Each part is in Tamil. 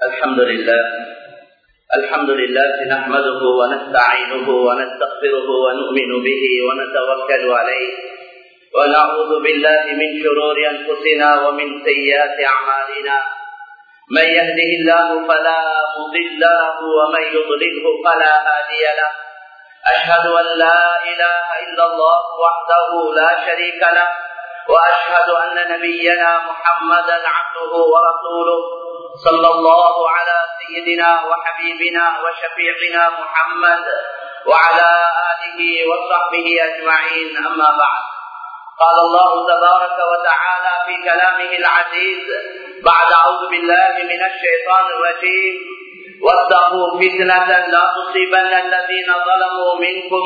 الحمد لله الحمد لله نحمده ونستعينه ونستغفره ونؤمن به ونتوكل عليه ونعوذ بالله من شرور انفسنا ومن سيئات اعمالنا من يهده الله فلا مضل له ومن يضلله فلا هادي له اشهد ان لا اله الا الله وحده لا شريك له واشهد ان نبينا محمدا عبده ورسوله صلى الله على سيدنا وحبيبنا وشفيعنا محمد وعلى اله وصحبه اجمعين اما بعد قال الله تبارك وتعالى في كلامه العزيز بعد اعوذ بالله من الشيطان الرجيم واتقوا فتنه لا تصيبن الذين ظلموا منكم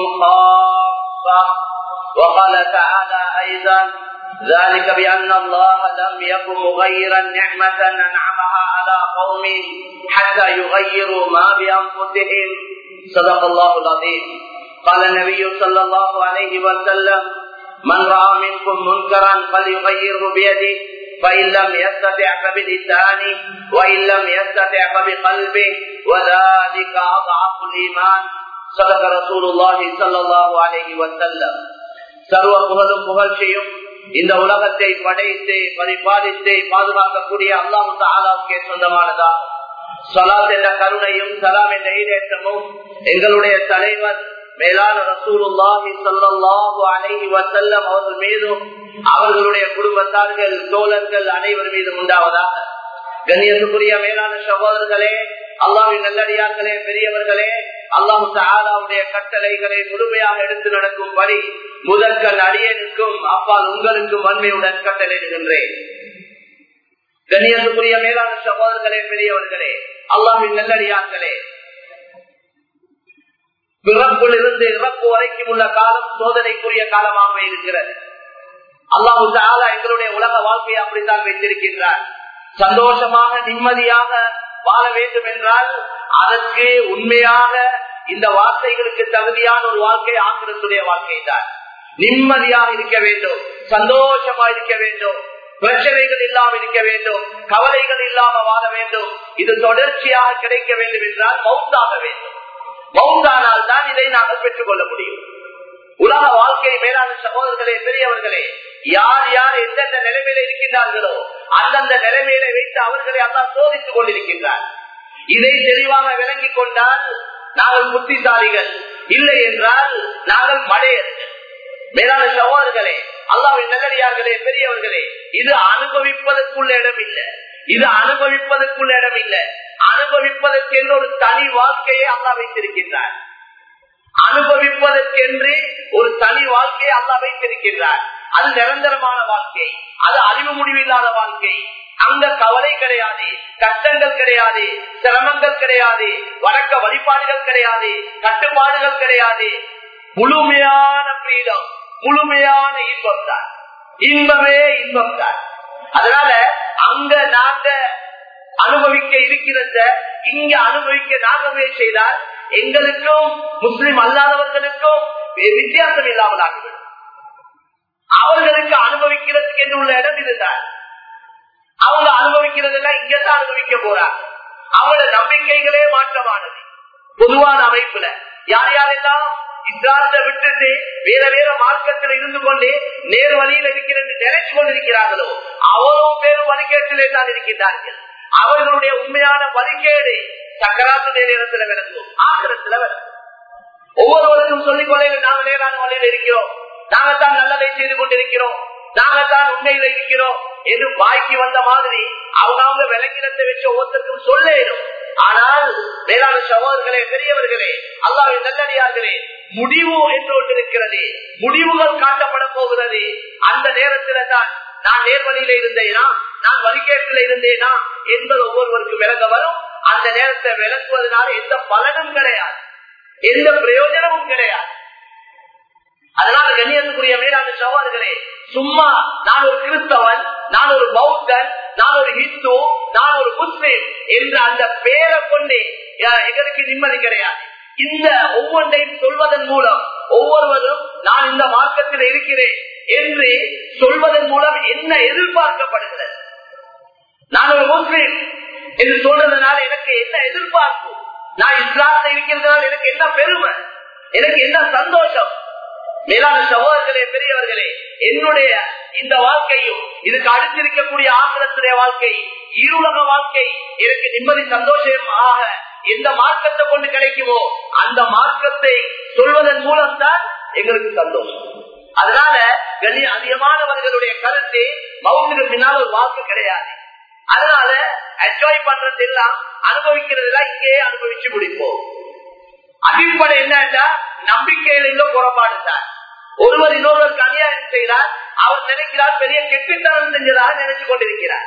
خاصه وقال تعالى ايضا ذلك بأن الله لم يكن مغيرا نعمة أنعمها على قوم حتى يغيروا ما بأنفسهم صدق الله العظيم قال النبي صلى الله عليه وسلم من رأى منكم منكرا فليغيره بيده فإن لم يستطع فبلسانه وإن لم يستطع فبقلبه وذلك أضعف الإيمان صدق رسول الله صلى الله عليه وسلم சர்வ புகழும் புகழ்ச்சியும் இந்த உலகத்தை படைத்து பரிபாலித்து பாதுகாக்கக்கூடிய அல்லாஹு தாலாவுக்கே சொந்தமானதா சலாத் என்ற கருணையும் சலாம் என்ற ஈடேற்றமும் எங்களுடைய தலைவர் மேலான ரசூலுல்லாஹி ஸல்லல்லாஹு அலைஹி வஸல்லம் அவர்கள் மீதும் அவர்களுடைய குடும்பத்தார்கள் தோழர்கள் அனைவர் மீதும் உண்டாவதாக கண்ணியத்துக்குரிய மேலான சகோதரர்களே அல்லாவின் நல்லடியார்களே பெரியவர்களே அல்லாஹு தாலாவுடைய கட்டளைகளை முழுமையாக எடுத்து நடக்கும் படி முதற்கண் அடியனுக்கும் அப்பால் உங்களுக்கும் வன்மையுடன் கட்டளையிடுகின்றேன் கண்ணியத்துக்குரிய மேலான சகோதரர்களே பெரியவர்களே அல்லாவின் நல்லடியார்களே பிறப்பில் இருந்து இறப்பு வரைக்கும் உள்ள காலம் சோதனைக்குரிய காலமாக இருக்கிறது அல்லாஹு தாலா எங்களுடைய உலக வாழ்க்கையை அப்படித்தான் வைத்திருக்கின்றார் சந்தோஷமாக நிம்மதியாக வாழ வேண்டும் என்றால் அதற்கு உண்மையாக இந்த வார்த்தைகளுக்கு தகுதியான ஒரு வாழ்க்கை ஆக்கிரத்துடைய வாழ்க்கை தான் நிம்மதியாக இருக்க வேண்டும் சந்தோஷமா இருக்க வேண்டும் பிரச்சனைகள் இல்லாமல் இருக்க வேண்டும் கவலைகள் இல்லாம வாழ வேண்டும் இது தொடர்ச்சியாக கிடைக்க வேண்டும் என்றால் மவுத்தாக வேண்டும் மவுத்தானால் தான் இதை நாங்கள் பெற்றுக் கொள்ள முடியும் உலக வாழ்க்கை மேலான சகோதரர்களே பெரியவர்களே யார் யார் எந்தெந்த நிலைமையில இருக்கின்றார்களோ அந்தந்த நிலைமையில வைத்து அவர்களை அல்லா சோதித்துக் கொண்டிருக்கின்றார் இதை தெளிவாக விளங்கிக் கொண்டால் நாங்கள் புத்திசாலிகள் இல்லை என்றால் நாங்கள் மடையர்கள் மேலான சகோதரர்களே அல்லாவின் நல்லடியார்களே பெரியவர்களே இது அனுபவிப்பதற்குள்ள இடம் இல்லை இது அனுபவிப்பதற்குள்ள இடம் இல்லை அனுபவிப்பதற்கென்று ஒரு தனி வாழ்க்கையை அல்லா வைத்திருக்கின்றார் அனுபவிப்பதற்கென்று ஒரு தனி வாழ்க்கையை அல்லா வைத்திருக்கின்றார் அது நிரந்தரமான வாழ்க்கை அது அறிவு முடிவில்லாத வாழ்க்கை அங்க கவலை கிடையாது கஷ்டங்கள் கிடையாது சிரமங்கள் கிடையாது வழக்க வழிபாடுகள் கிடையாது கட்டுப்பாடுகள் கிடையாது முழுமையான பிரீடம் முழுமையான இன்பம் தான் இன்பமே இன்பம் தான் அதனால அங்க நாங்க அனுபவிக்க இருக்கிறத இங்க அனுபவிக்க நாகவே செய்தால் எங்களுக்கும் முஸ்லிம் அல்லாதவர்களுக்கும் வித்தியாசம் இல்லாமல் ஆகிவிடும் அவர்களுக்கு அனுபவிக்கிறதுக்கு என்று உள்ள இடம் இதுதான் அவங்க அனுபவிக்கிறதெல்லாம் இங்கதான் அனுபவிக்க போறாங்க அவங்களோட நம்பிக்கைகளே மாற்றமானது பொதுவான அமைப்புல யார் யாரெல்லாம் இஸ்லாத்தை விட்டுட்டு வேற வேற மார்க்கத்தில் இருந்து கொண்டு நேர் வழியில் இருக்கிறது நினைச்சு கொண்டிருக்கிறார்களோ அவ்வளவு பேரும் வழிகேட்டிலே தான் இருக்கின்றார்கள் அவர்களுடைய உண்மையான வழிகேடு சக்கராத்துடைய நேரத்தில் விளங்கும் ஆக்கிரத்துல விளங்கும் ஒவ்வொருவருக்கும் சொல்லிக் கொள்ள நாங்கள் நேரான வழியில் இருக்கிறோம் நாங்கள் தான் நல்லதை செய்து கொண்டிருக்கிறோம் நாங்கள் தான் உண்மையில இருக்கிறோம் என்று வாய்க்கு வந்த மாதிரி அவங்க அவங்க விளங்கினத்தை வச்சு ஒவ்வொருத்தருக்கும் சொல்லேடும் ஆனால் மேலான சகோதரர்களே பெரியவர்களே அல்லாவின் நல்லடியார்களே முடிவு என்று ஒன்று இருக்கிறது முடிவுகள் காட்டப்பட போகிறது அந்த நேரத்துல தான் நான் நேர்வழியில இருந்தேனா நான் வழிகேட்டில இருந்தேனா என்பது ஒவ்வொருவருக்கும் விளங்க வரும் அந்த நேரத்தை விளக்குவதனால எந்த பலனும் கிடையாது எந்த பிரயோஜனமும் கிடையாது அதனால கண்ணியத்துக்குரிய மேலான சவால்களே சும்மா நான் ஒரு கிறிஸ்தவன் நான் ஒரு பௌத்தன் நான் ஒரு ஹிந்து நான் ஒரு முஸ்லிம் என்ற அந்த பேரை கொண்டு எங்களுக்கு நிம்மதி கிடையாது இந்த ஒவ்வொன்றையும் சொல்வதன் மூலம் ஒவ்வொருவரும் நான் இந்த மார்க்கத்தில் இருக்கிறேன் என்று சொல்வதன் மூலம் என்ன எதிர்பார்க்கப்படுகிறது நான் ஒரு முஸ்லிம் என்று சொல்றதுனால எனக்கு என்ன எதிர்பார்ப்பு நான் இஸ்லாத்துல இருக்கிறதுனால எனக்கு என்ன பெருமை எனக்கு என்ன சந்தோஷம் மேலான சகோதரர்களே பெரியவர்களே என்னுடைய இந்த வாழ்க்கையும் இதுக்கு அடுத்திருக்கக்கூடிய ஆசிரத்துடைய வாழ்க்கை இருளக வாழ்க்கை எனக்கு நிம்மதி சந்தோஷமாக எந்த மார்க்கத்தை கொண்டு கிடைக்குமோ அந்த மார்க்கத்தை சொல்வதன் மூலம் தான் எங்களுக்கு சந்தோஷம் அதனால கணி அதிகமானவர்களுடைய கருத்து மவுத்துக்கு பின்னால் ஒரு வாழ்க்கை கிடையாது அதனால என்ஜாய் பண்றது எல்லாம் அனுபவிக்கிறது எல்லாம் இங்கேயே அனுபவிச்சு முடிப்போம் அடிப்படை என்னன்னா நம்பிக்கையில் உள்ள குறைபாடு தான் ஒருவர் இன்னொருவருக்கு அநியாயம் செய்கிறார் அவர் நினைக்கிறார் பெரிய கெட்டுத்தனம் செஞ்சதாக நினைச்சு கொண்டிருக்கிறார்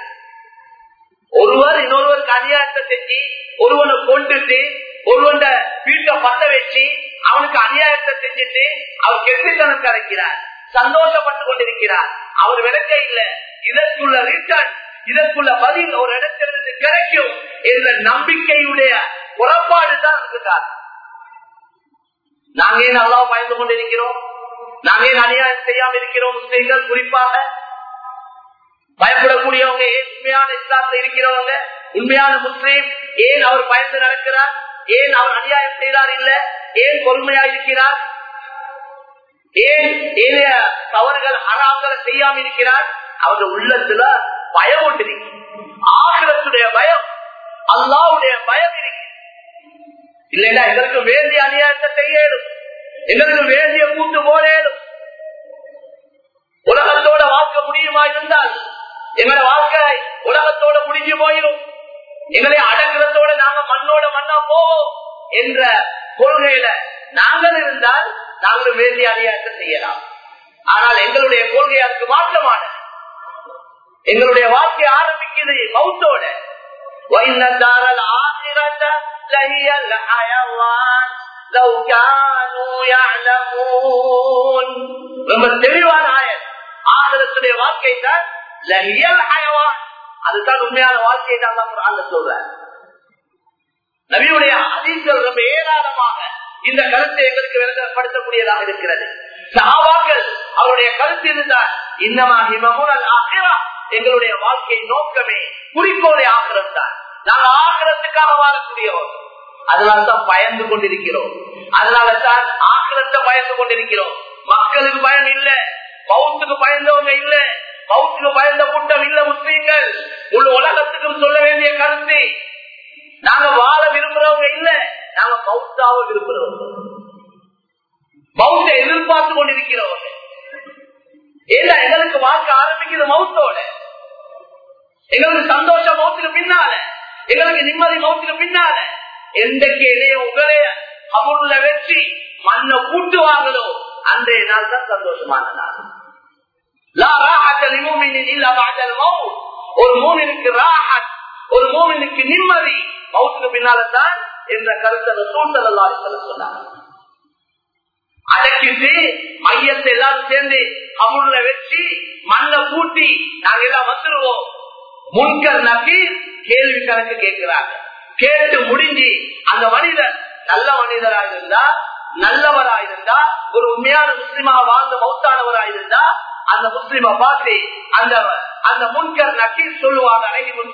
ஒருவர் இன்னொருவருக்கு அநியாயத்தை செஞ்சு ஒருவனை கொண்டுட்டு ஒருவன் வீட்டை பத்த வச்சு அவனுக்கு அநியாயத்தை செஞ்சுட்டு அவர் கெட்டுத்தனம் கரைக்கிறார் சந்தோஷப்பட்டு கொண்டிருக்கிறார் அவர் விளக்க இல்ல இதற்குள்ள ரிட்டர்ன் இதற்குள்ள பதில் ஒரு இடத்திலிருந்து கிடைக்கும் என்ற நம்பிக்கையுடைய புறப்பாடு தான் இருக்கிறார் நாங்க ஏன் நல்லா பயந்து கொண்டிருக்கிறோம் நாங்க ஏன் அநியாயம் செய்யாம இருக்கிறோம் முஸ்லீம்கள் குறிப்பாக பயப்படக்கூடியவங்க ஏன் உண்மையான இஸ்லாத்துல இருக்கிறவங்க உண்மையான முஸ்லீம் ஏன் அவர் பயந்து நடக்கிறார் ஏன் அவர் அநியாயம் செய்கிறார் இல்ல ஏன் பொறுமையா இருக்கிறார் ஏன் ஏனைய தவறுகள் ஹராம்களை செய்யாம இருக்கிறார் அவருடைய உள்ளத்துல பயம் ஒன்று இருக்கு ஆகிரத்துடைய பயம் அல்லாவுடைய பயம் இருக்கு இல்லைன்னா எங்களுக்கு வேண்டிய அநியாயத்தை செய்யலும் எங்களுக்கு வேண்டிய கூட்டு போலேலும் உலகத்தோட வாழ்க்கை முடியுமா இருந்தால் எங்களோட வாழ்க்கை உலகத்தோட முடிஞ்சு போயிடும் எங்களை அடங்குறதோட நாங்க மண்ணோட மண்ணா போவோம் என்ற கொள்கையில நாங்கள் இருந்தால் நாங்கள் வேண்டிய அநியாயத்தை செய்யலாம் ஆனால் எங்களுடைய கொள்கை அதுக்கு மாற்றமான எங்களுடைய வாழ்க்கை ஆரம்பிக்குது மவுத்தோட வைநந்தாரல் ஆசிரத்த لهي الحيوان لو كانوا يعلمون ரொம்ப தெளிவான ஆயர் ஆகலத்துடைய வாழ்க்கை தான் லஹியல் ஹயவான் அதுதான் உண்மையான வாழ்க்கையை தான் அந்த சொல்ற நபியுடைய அதிசல் ரொம்ப ஏராளமாக இந்த கருத்தை எங்களுக்கு விளங்கப்படுத்தக்கூடியதாக இருக்கிறது சகாபாக்கள் அவருடைய கருத்து இருந்தால் இன்னமாக எங்களுடைய வாழ்க்கை நோக்கமே குறிக்கோளை ஆகிறது தான் நாங்கள் ஆக்கிரத்துக்காக வாழக்கூடியவர் அதனால்தான் பயந்து கொண்டிருக்கிறோம் அதனாலதான் ஆக்கிரத்தை பயந்து கொண்டிருக்கிறோம் மக்களுக்கு பயம் இல்ல பௌத்துக்கு பயந்தவங்க இல்ல பௌத்துக்கு பயந்த கூட்டம் இல்ல முஸ்லீம்கள் உள்ள உலகத்துக்கும் சொல்ல வேண்டிய கருத்து நாங்க வாழ விரும்புறவங்க இல்ல நாங்க பௌத்தாவ விரும்புறவங்க பௌத்த எதிர்பார்த்து கொண்டிருக்கிறவங்க ஏன்னா எங்களுக்கு வாழ்க்கை ஆரம்பிக்கிறது மௌத்தோட எங்களுக்கு சந்தோஷம் மௌத்துக்கு பின்னால எங்களுக்கு நிம்மதி மௌத்துக்கு பின்னால எந்தக்கு இடையே உங்களே அமுள்ள வச்சு மண்ணை கூட்டுவாங்களோ அன்றைய நாள் தான் சந்தோஷமான நாள் ஒரு மூமினுக்கு ராஹத் ஒரு மூமினுக்கு நிம்மதி மௌத்துக்கு பின்னால்தான் என்ற கருத்தை சூழ்நிலை சொன்னாங்க அடக்கிட்டு மையத்தை எல்லாரும் சேர்ந்து அமுள்ள வச்சு மண்ணை கூட்டி நாங்க எல்லாம் வந்துருவோம் முன்கர் நபீர் கேள்வி கணக்கு கேட்கிறாங்க கேட்டு முடிஞ்சு அந்த மனிதர் நல்ல மனிதரா இருந்தா நல்லவரா இருந்தா ஒரு உண்மையான முஸ்லிமா வாழ்ந்த மௌத்தானவரா இருந்தா அந்த முஸ்லிம பார்த்து அந்த அந்த முன்கர் நக்கீர் சொல்லுவாங்க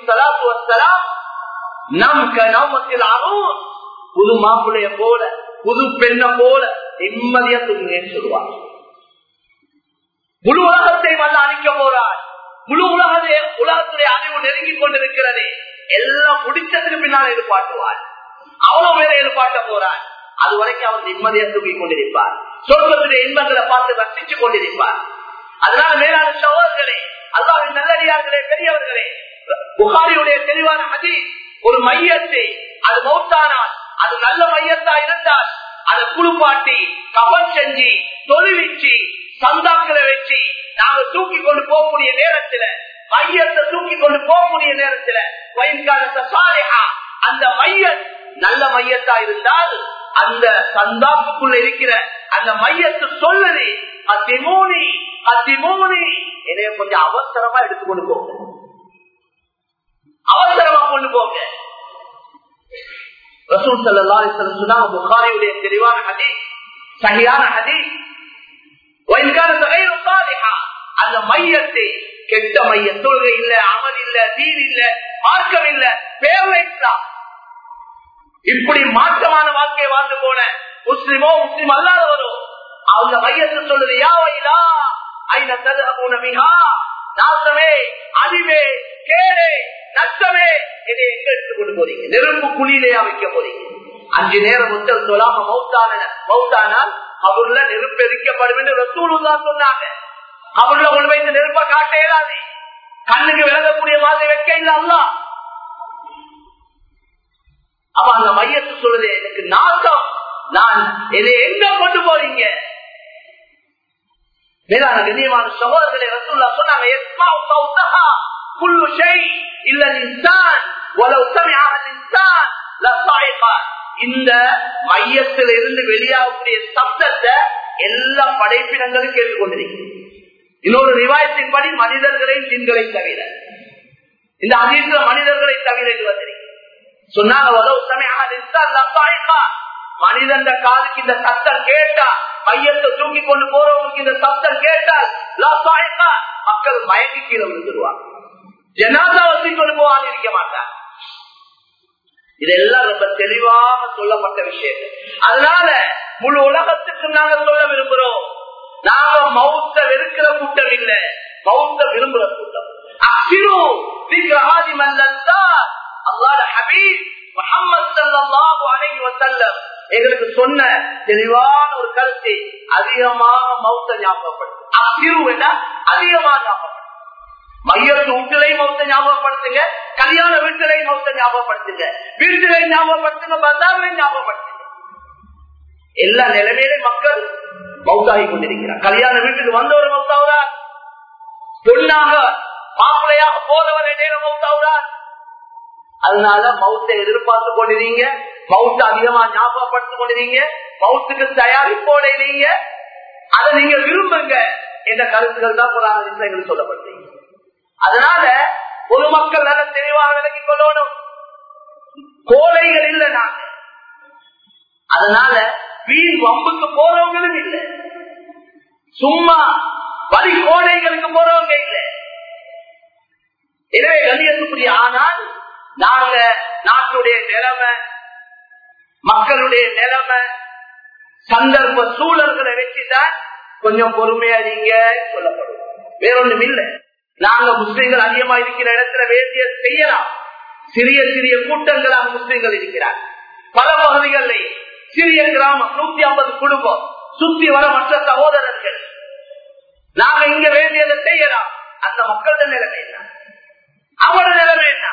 நம் நவமத்தில் அரும் புது மாப்பிளைய போல புது பெண்ண போல நிம்மதியா தூங்குங்கன்னு சொல்லுவாங்க முழு உலகத்தை வல்ல அழிக்க போறார் முழு உலகத்தை உலகத்துடைய அறிவு நெருங்கி கொண்டிருக்கிறது எல்லாம் முடிச்சதுக்கு பின்னால் எதிர்பார்த்துவார் அவ்வளவு பேரை எதிர்பார்க்க போறார் அது வரைக்கும் அவர் நிம்மதியா தூக்கி கொண்டிருப்பார் சொர்க்கத்துடைய இன்பங்களை பார்த்து ரசிச்சு கொண்டிருப்பார் அதனால மேலான சகோதரர்களே அல்லாவின் நல்லடியார்களே பெரியவர்களே புகாரியுடைய தெளிவான அதி ஒரு மையத்தை அது மௌத்தானால் அது நல்ல மையத்தா இருந்தால் அதை குளிப்பாட்டி கபன் செஞ்சு தொழுவிச்சு சந்தாக்களை வச்சு நாங்க தூக்கி கொண்டு போகக்கூடிய நேரத்துல மையத்தை தூக்கி கொண்டு போகக்கூடிய நேரத்துல வயன்காலத்தை சாரிஹா அந்த மையம் நல்ல மையத்தா இருந்தால் அந்த சந்தாப்புக்குள்ள இருக்கிற அந்த மையத்தை சொல்லுது அத்திமூனி அத்திமூனி என்னைய கொஞ்சம் அவசரமா எடுத்துக்கொண்டு போங்க அவசரமா கொண்டு போங்க ரசூல் சல்லா சொன்னாங்க புகாரியுடைய தெளிவான ஹதி சரியான ஹதி அந்த மையத்தை கெட்ட மைய தொழுகை இல்ல அமல் இல்ல தீர் இல்ல மார்க்கம் இல்ல பேர்ல இஸ்லாம் இப்படி மாற்றமான வாழ்க்கையை வாழ்ந்து போன முஸ்லிமோ முஸ்லிம் அல்லாதவரோ அவங்க மையத்தை சொல்லுது யா வயலா ஐன ததுஹபூன மிஹா நாசமே அழிவே கேடே நஷ்டமே இதை எங்க எடுத்து கொண்டு போறீங்க நெருப்பு குழியிலேயா வைக்க போறீங்க அஞ்சு நேரம் முத்தல் சொல்லாம மௌத்தான மௌத்தானால் அவர்ல நெருப்பு எரிக்கப்படும் என்று ரசூலுல்லா சொன்னாங்க அவர்ல கொண்டு போய் இந்த நெருப்பை காட்ட இயலாது கண்ணுக்கு விளங்கக்கூடிய மாதிரி வைக்க இல்ல அல்ல அப்ப அந்த மையத்து சொல்லுது எனக்கு நாசம் நான் இதை எங்க கொண்டு போறீங்க மேலான கண்ணியமான சகோதரர்களை ரசூல்லா சொன்னாங்க "யஸ்மஉ சௌத்தஹா குல்லு ஷை இல்ல இன்சான் வலவ் சமிஅஹ இன்சான் லஸாயிகா." இந்த மையத்தில் இருந்து வெளியாகக்கூடிய சப்தத்தை எல்லா படைப்பினங்களும் கேட்டுக்கொண்டிருக்கிறது இன்னொரு ரிவாயத்தின்படி மனிதர்களை ஜின்களை தவிர இந்த அதிர்ந்த மனிதர்களை தவிர என்று வந்திருக்கு சொன்னாங்க "வலவ் சமிஅஹ இன்சான் லஸாயிகா." மனிதன் காதுக்கு இந்த சத்தம் கேட்டா மையத்தை தூக்கி கொண்டு போறவங்களுக்கு இந்த சத்தம் கேட்டால் லஸாயிகா. மக்கள் மயங்கி கீழே விழுந்துருவாங்க ஜனாதா வசி கொண்டு போவாங்க இருக்க மாட்டாங்க இதெல்லாம் ரொம்ப தெளிவாக சொல்லப்பட்ட விஷயங்கள் அதனால முழு உலகத்துக்கு நாங்க சொல்ல விரும்புறோம் நாங்க மௌத்த வெறுக்கிற கூட்டம் இல்ல மௌத்த விரும்புற கூட்டம் அசிரு ஆதி மல்லத்தான் அல்லாத ஹபீப் முகமது சல்லாஹு அலைஹி வஸல்லம் எங்களுக்கு சொன்ன தெளிவான ஒரு கருத்தை அதிகமாக மௌத்த ஞாபகப்படுத்து அசிரு என்ன அதிகமாக ஞாபகப்படுத்து மையத்து வீட்டிலையும் மௌத்த ஞாபகப்படுத்துங்க கல்யாண வீட்டிலையும் மௌத்த ஞாபகப்படுத்துங்க வீட்டிலையும் ஞாபகப்படுத்துங்க பந்தாவிலையும் ஞாபகப்படுத்துங்க எல்லா நிலைமையிலும் மக்கள் மௌத்தாகி கொண்டிருக்கிறார் கல்யாண வீட்டுக்கு வந்தவர் மௌத்தாவுறார் பொண்ணாக மாப்பிள்ளையாக போறவர் இடையில மௌத்தாவுறார் அதனால மௌத்தை எதிர்பார்த்து கொண்டிருங்க மவுத்த அதிகமா ஞாபகப்படுத்திக் கொண்டிருங்க மவுத்துக்கு தயாரிப்போட இல்லைங்க அதை நீங்க விரும்புங்க என்ற கருத்துக்கள் தான் புராண விஷயங்கள் சொல்லப்படுறீங்க அதனால பொதுமக்கள் நல்ல தெளிவாக விலகிக் கொள்ளணும் கோலைகள் இல்லை நாங்க அதனால வீண் வம்புக்கு போறவங்களும் இல்லை சும்மா வரி கோடைகளுக்கு போறவங்க இல்லை எனவே கண்ணியத்துக்குரிய ஆனால் நாங்க நாட்டுடைய நிலைமை மக்களுடைய நிலைமை சந்தர்ப்ப சூழல்களை வச்சுதான் கொஞ்சம் பொறுமையா நீங்க சொல்லப்படும் வேறொன்றும் இல்லை நாங்க முஸ்லிம்கள் அதிகமா இருக்கிற இடத்துல வேண்டிய செய்யலாம் சிறிய சிறிய கூட்டங்களாக முஸ்லிம்கள் இருக்கிறார் பல பகுதிகளில் சிறிய கிராமம் நூத்தி ஐம்பது குடும்பம் சுத்தி வர மற்ற சகோதரர்கள் நாங்க இங்க வேண்டியதை செய்யலாம் அந்த மக்களோட நிலைமை என்ன அவரோட நிலைமை என்ன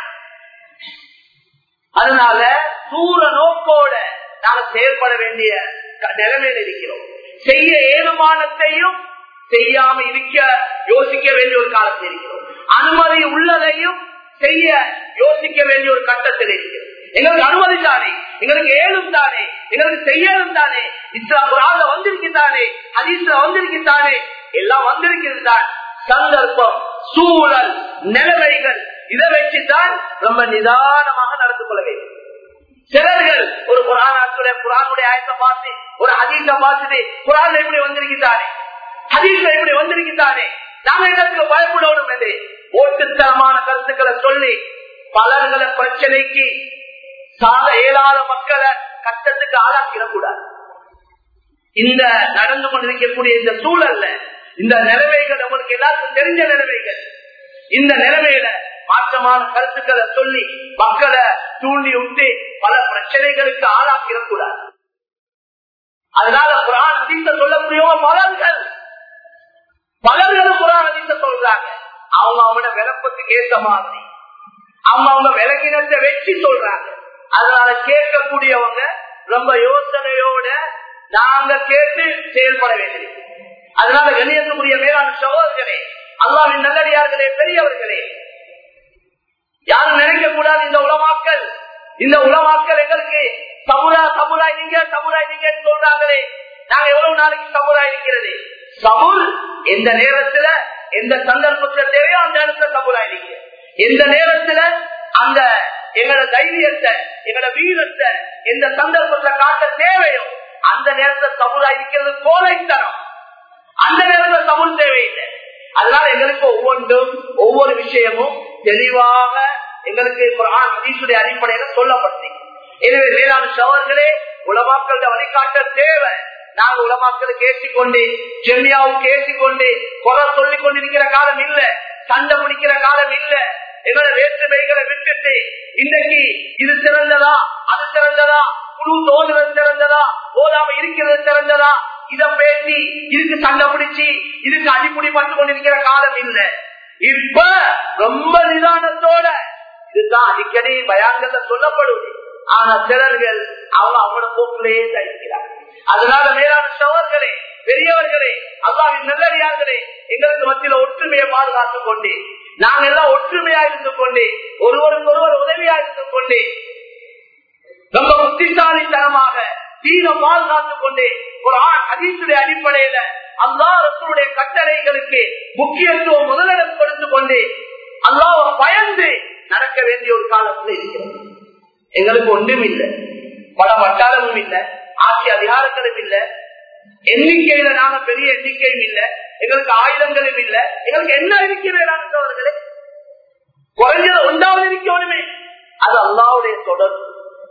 அதனால தூர நோக்கோட நாங்க செயல்பட வேண்டிய நிலைமையில் இருக்கிறோம் செய்ய ஏழுமானத்தையும் செய்யாம இருக்க யோசிக்க வேண்டிய ஒரு காலத்தில் இருக்கிறோம் அனுமதி உள்ளதையும் செய்ய யோசிக்க வேண்டிய ஒரு கட்டத்தில் இருக்கிறோம் எங்களுக்கு அனுமதி தானே எங்களுக்கு ஏழும் தானே எங்களுக்கு செய்யலும் தானே இஸ்லாம் குரான்ல வந்திருக்குதானே ஹதீஸ்ல வந்திருக்குதானே எல்லாம் வந்திருக்கிறது தான் சந்தர்ப்பம் சூழல் நிலைமைகள் இதை வச்சுதான் ரொம்ப நிதானமாக நடந்து கொள்ள வேண்டும் சிலர்கள் ஒரு குரானுடைய குரானுடைய ஆயத்தை பார்த்து ஒரு ஹதீஸ பார்த்துட்டு குரான் எப்படி வந்திருக்கிறாரே ஹதீஸ எப்படி வந்திருக்கிறாரே நாங்க எங்களுக்கு பயப்படணும் என்று ஓட்டுத்தனமான கருத்துக்களை சொல்லி பலர்களை பிரச்சனைக்கு சாத இயலாத மக்களை கட்டத்துக்கு ஆளாக்கிடக்கூடாது இந்த நடந்து கொண்டிருக்கக்கூடிய இந்த சூழல்ல இந்த நிலைமைகள் நம்மளுக்கு எல்லாருக்கும் தெரிஞ்ச நிலைமைகள் இந்த நிலைமையில மாற்றமான கருத்துக்களை சொல்லி மக்களை தூண்டி விட்டு பல பிரச்சனைகளுக்கு ஆளாக்கிடக்கூடாது அதனால குரான் அதிக சொல்லக்கூடிய பலர்கள் பலர்களும் குரான் அதிக சொல்றாங்க அவங்க அவங்களோட விளப்பத்துக்கு ஏற்ற மாதிரி அவங்க அவங்க விளங்கினத்தை வச்சு சொல்றாங்க அதனால கேட்கக்கூடியவங்க ரொம்ப யோசனையோட நாங்க கேட்டு செயல்பட வேண்டியது அதனால கணியத்துக்குரிய மேலான சகோதரர்களே அல்லாவின் நல்லடியார்களே பெரியவர்களே யாரும் நினைக்க கூடாது இந்த உலமாக்கல் இந்த உலமாக்கல் எங்களுக்கு சமுரா சமுராய் நீங்க சமுராய் நீங்க சொல்றாங்களே நாங்க எவ்வளவு நாளைக்கு சமுராய் இருக்கிறது சமுல் எந்த நேரத்துல எந்த சந்தர்ப்பத்துல தேவையோ அந்த இடத்துல சமுராய் நீங்க எந்த நேரத்துல அந்த எங்களோட தைரியத்தை எங்களோட வீரத்தை எந்த சந்தர்ப்பத்துல காட்ட தேவையோ அந்த நேரத்துல சமுதாய் இருக்கிறது கோலைத்தனம் அந்த நேரத்துல தமிழ் தேவையில்லை அதனால எங்களுக்கு ஒவ்வொன்றும் ஒவ்வொரு விஷயமும் தெளிவாக எங்களுக்கு குரான் ஹதீஸுடைய அடிப்படையில சொல்லப்பட்டீங்க எனவே வேளாண் சவர்களே உலமாக்கள வழிகாட்ட தேவை நாங்க உலமாக்களுக்கு ஏற்றிக்கொண்டு ஜெமியாவுக்கு ஏற்றிக்கொண்டு குறை சொல்லிக் கொண்டிருக்கிற காலம் இல்ல சண்டை முடிக்கிற காலம் இல்ல எங்களை வேற்றுமைகளை விட்டுட்டு இன்னைக்கு இது சிறந்ததா அது சிறந்ததா குழு தோன்றது சிறந்ததா ஓதாம இருக்கிறது சிறந்ததா இத பேசி இதுக்கு சண்டை பிடிச்சி இதுக்கு அடிப்படை பட்டு கொண்டிருக்கிற காலம் இல்ல இப்ப ரொம்ப நிதானத்தோட இதுதான் அடிக்கடி பயான்கள்ல சொல்லப்படுவது ஆனா சிலர்கள் அவங்க அவங்களோட போக்கிலேயே தடுக்கிறார் அதனால மேலான சவர்களே பெரியவர்களே அல்லாவின் நல்லடியார்களே எங்களுக்கு மத்தியில ஒற்றுமையை பாதுகாத்துக் கொண்டு நாங்க எல்லாம் ஒற்றுமையா இருந்து கொண்டு ஒருவருக்கு ஒருவர் உதவியா இருந்து கொண்டு ரொம்ப புத்திசாலித்தனமாக தீன பாதுகாத்துக் கொண்டு ஒரு அதிசுடைய அடிப்படையில அல்லா ரசூடைய கட்டளைகளுக்கு முக்கியத்துவம் முதலிடம் கொடுத்து கொண்டு அல்லாஹ் பயந்து நடக்க வேண்டிய ஒரு காலத்தில் இருக்கிறது எங்களுக்கு ஒன்றும் இல்லை பல வட்டாரமும் இல்லை ஆட்சி அதிகாரங்களும் இல்லை எண்ணிக்கையில நாங்க பெரிய எண்ணிக்கையும் இல்லை எங்களுக்கு ஆயுதங்களும் இல்லை எங்களுக்கு என்ன இருக்கிறவர்களே குறைஞ்சது ஒன்றாவது இருக்கணுமே அது அல்லாவுடைய தொடர்பு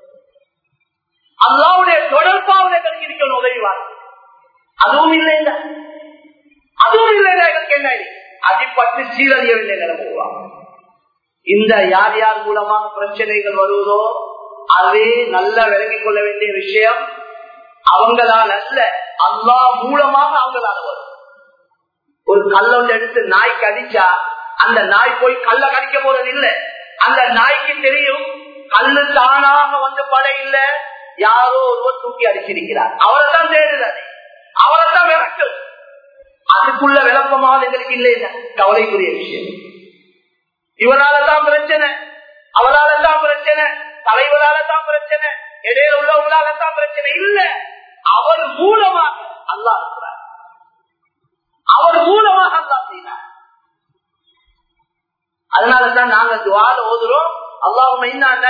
அல்லாவுடைய தொடர்பாவது எங்களுக்கு இருக்கணும் உதவிவார் அதுவும் இல்லை அதுவும் இல்லை எங்களுக்கு என்ன அடிப்பட்டு சீரழியவில்லை நிலவுவாங்க இந்த யார் யார் மூலமாக பிரச்சனைகள் வருவதோ அதே நல்லா விளங்கிக் கொள்ள வேண்டிய விஷயம் அவங்களால் அல்ல அல்லா மூலமாக அவங்களால வரும் ஒரு கல்லொன்று எடுத்து நாய்க்கு அடிச்சா அந்த நாய் போய் கல்ல கடிக்க போறது இல்லை அந்த நாய்க்கு தெரியும் கல்லு தானாக வந்து பட இல்ல யாரோ ஒருவர் தூக்கி அடிச்சிருக்கிறார் அவரை தான் தேடுறது அவரை தான் விளக்கும் அதுக்குள்ள விளக்கமாக எங்களுக்கு இல்லை கவலைக்குரிய விஷயம் இவரால தான் பிரச்சனை அவரால தான் பிரச்சனை தலைவரால தான் பிரச்சனை இடையில உள்ளவங்களால தான் பிரச்சனை இல்ல அவர் மூலமாக அல்லா இருக்கிறார் அவர் மூலமாக அல்லா செய்கிறார் அதனாலதான் நாங்க துவால ஓதுறோம் அல்லாஹும்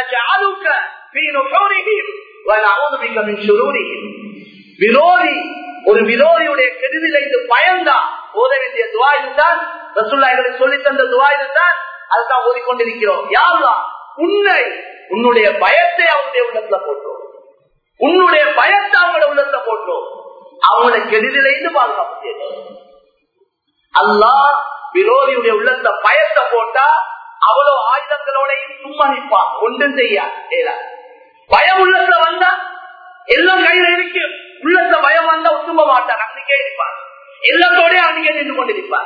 விரோதி ஒரு விரோதியுடைய கெடுதலை இது பயந்தா ஓத வேண்டிய துவா இதுதான் ரசுல்லா எங்களுக்கு சொல்லி தந்த துவா இதுதான் அதுதான் ஓதிக்கொண்டிருக்கிறோம் யாருலா உன்னை உன்னுடைய பயத்தை அவனுடைய உள்ளத்துல போட்டோம் உன்னுடைய பயத்தை அவங்களோட உள்ளத்துல போட்டோம் அவங்களோட கெடுதலைந்து பாதுகாப்பு அல்லா விரோதியுடைய உள்ளத்துல பயத்தை போட்டா அவ்வளவு ஆயுதங்களோடையும் சும்மா நிற்பான் ஒன்றும் செய்ய பயம் உள்ளத்துல வந்தா எல்லாம் கையில இருக்கு உள்ளத்துல பயம் வந்தா ஒத்தும்ப மாட்டான் அன்னைக்கே இருப்பான் எல்லாத்தோடய அன்னைக்கே நின்று கொண்டிருப்பான்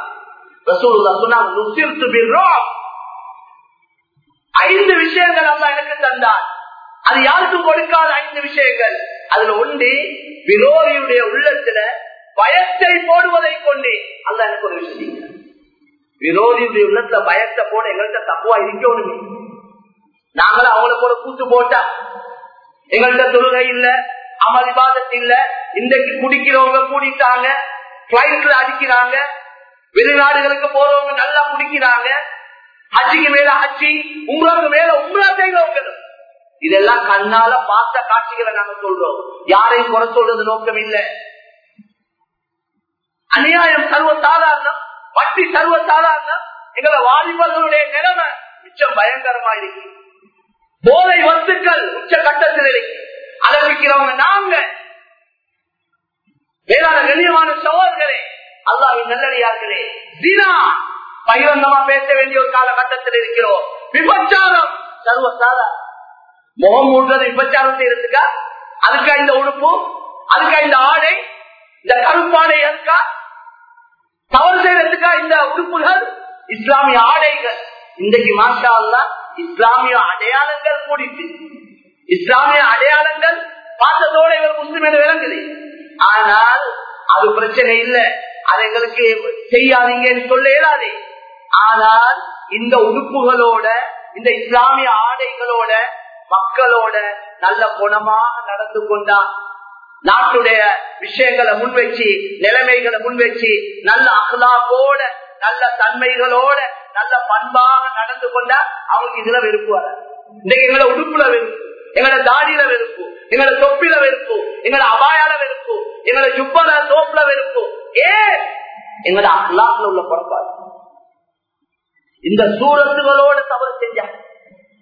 ஐந்து விஷயங்கள் அல்லா எனக்கு தந்தார் அது யாருக்கும் கொடுக்காத ஐந்து விஷயங்கள் அதுல ஒன்று விரோதியுடைய உள்ளத்துல பயத்தை போடுவதை கொண்டு அல்ல எனக்கு ஒரு விஷயம் விரோதியுடைய உள்ளத்துல பயத்தை போட எங்கள்கிட்ட தப்புவா இருக்கணுமே நாங்களும் அவங்கள போல கூத்து போட்டா எங்கள்கிட்ட தொழுகை இல்ல அமல் விவாதத்து இல்ல இன்றைக்கு குடிக்கிறவங்க கூடிட்டாங்க பிளைட்ல அடிக்கிறாங்க வெளிநாடுகளுக்கு போறவங்க நல்லா குடிக்கிறாங்க ஹஜ்ஜிக்கு மேல ஹஜ்ஜி உங்களுக்கு மேல உங்களா செய்கிறவங்க இதெல்லாம் கண்ணால பார்த்த காட்சிகளை நாங்க சொல்றோம் யாரையும் குறை சொல்றது நோக்கம் இல்ல அநியாயம் சர்வ சாதாரணம் வட்டி சர்வ சாதாரணம் எங்களை வாலிபர்களுடைய நிலைமை மிச்சம் பயங்கரமா இருக்கு போதை வத்துக்கள் உச்ச கட்டத்தில் இருக்கு அளவிக்கிறவங்க நாங்க வேளாண் கண்ணியமான சோழர்களே அல்லாவின் நல்லடியார்களே தினா பகிரங்கமா பேச வேண்டிய ஒரு காலகட்டத்தில் இருக்கிறோம் விபச்சாரம் சர்வசாதா முகம் மூன்றது விபச்சாரம் செய்யறதுக்கா அதுக்கா இந்த உடுப்பு அதுக்கா இந்த ஆடை இந்த கருப்பாடை இருக்கா தவறு செய்யறதுக்கா இந்த உடுப்புகள் இஸ்லாமிய ஆடைகள் இன்றைக்கு மாஷா அல்லா இஸ்லாமிய அடையாளங்கள் கூடிட்டு இஸ்லாமிய அடையாளங்கள் பார்த்ததோட இவர் முஸ்லிம் என விளங்குது ஆனால் அது பிரச்சனை இல்லை அது எங்களுக்கு செய்யாதீங்கன்னு சொல்ல இயலாது ஆனால் இந்த உடுப்புகளோட இந்த இஸ்லாமிய ஆடைகளோட மக்களோட நல்ல குணமாக நடந்து கொண்டா நாட்டுடைய விஷயங்களை முன்வச்சு நிலைமைகளை முன்வச்சு நல்ல அகலாவோட நல்ல தன்மைகளோட நல்ல பண்பாக நடந்து கொண்டா அவங்களுக்கு இதுல வெறுப்பு வர இன்னைக்கு எங்களை உடுப்புல வெறுப்பு எங்களோட தாடியில வெறுப்பு எங்களோட தொப்பில வெறுப்பு எங்களோட அபாயால வெறுப்பு எங்களோட ஜுப்பல தோப்புல வெறுப்பு ஏ எங்களோட அல்லாஹ்ல உள்ள பொறுப்பாடு இந்த சூரத்துகளோட தவறு செஞ்சா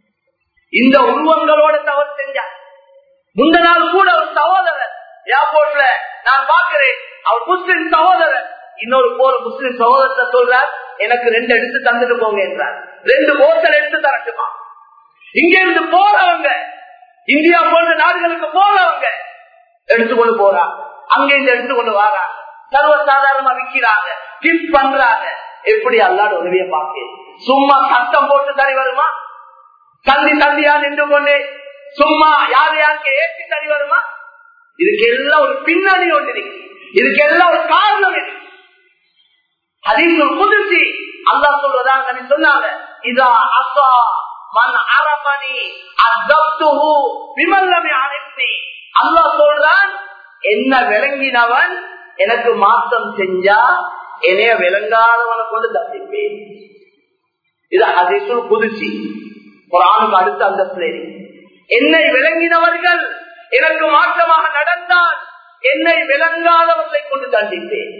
இந்த உருவங்களோட தவறு செஞ்சார் முந்த நாள் கூட ஒரு சகோதரர் ஏர்போர்ட்ல நான் பாக்குறேன் அவர் முஸ்லிம் சகோதரர் இன்னொரு போற முஸ்லிம் சகோதரத்தை சொல்றார் எனக்கு ரெண்டு எடுத்து தந்துட்டு போங்க என்றார் ரெண்டு போத்தல் எடுத்து தரட்டுமா இங்க இருந்து போறவங்க இந்தியா போன்ற நாடுகளுக்கு போறவங்க எடுத்துக்கொண்டு போறாங்க அங்க இருந்து எடுத்துக்கொண்டு வராங்க சர்வசாதாரணமா விற்கிறாங்க கிஃப்ட் பண்றாங்க எப்படி அல்லாட உதவிய பார்க்க சும்மா சத்தம் போட்டு தனி வருமா தந்தி தந்தியா நின்று கொண்டு சும்மா யார் யாருக்கு ஏற்றி தனி வருமா இதுக்கு எல்லாம் ஒரு பின்னணி ஒன்று இருக்கு இதுக்கு எல்லாம் ஒரு காரணம் இருக்கு ஹதீசுல் குதிசி அல்லாஹ் சொல்றதாங்க சொன்னாங்க இதா அசா மன் அரபனி அத்தப்துஹு பிமல்லமி அனைத்தி அல்லாஹ் சொல்றான் என்ன விளங்கினவன் எனக்கு மாற்றம் செஞ்சா என்னைய விளங்காதவனை கொண்டு தப்பிப்பேன் இது ஹதீசுல் குதிசி குரானுக்கு அடுத்த அந்த பிளேரி என்னை விளங்கினவர்கள் எனக்கு மாற்றமாக நடந்தால் என்னை விளங்காதவர்களை கொண்டு தண்டிப்பேன்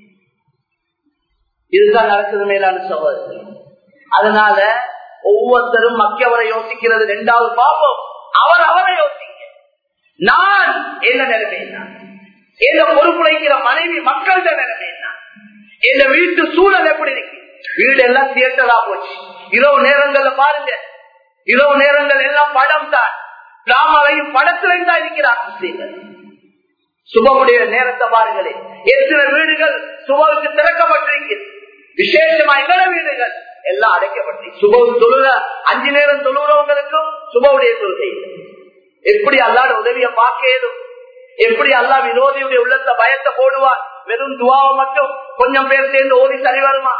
இதுதான் நடக்குது மேலான சகோதரர்கள் அதனால ஒவ்வொருத்தரும் மக்கியவரை யோசிக்கிறது ரெண்டாவது பாப்போம் அவர் அவரை யோசிக்க நான் என்ன நிலைமை என்ன பொறுப்புழைக்கிற மனைவி மக்கள்கிட்ட நிலைமை என்ன வீட்டு சூழல் எப்படி இருக்கு வீடு எல்லாம் தியேட்டரா போச்சு இரவு நேரங்கள்ல பாருங்க இரவு நேரங்கள் எல்லாம் படம் தான் டிராமாவையும் படத்திலையும் தான் இருக்கிறார் முஸ்லீம்கள் சுபமுடைய நேரத்தை பாருங்களே எத்தனை வீடுகள் சுபவுக்கு திறக்கப்பட்டிருக்கிறது விசேஷமா எங்கள வீடுகள் எல்லாம் அடைக்கப்பட்டு சுப தொழுக அஞ்சு நேரம் தொழுகிறவங்களுக்கும் சுபவுடைய தொழுகை எப்படி அல்லாட உதவியை பார்க்க ஏதும் எப்படி அல்லா விரோதியுடைய உள்ளத்த பயத்தை போடுவார் வெறும் துவாவை மட்டும் கொஞ்சம் பேர் சேர்ந்து ஓதி சரி வருமா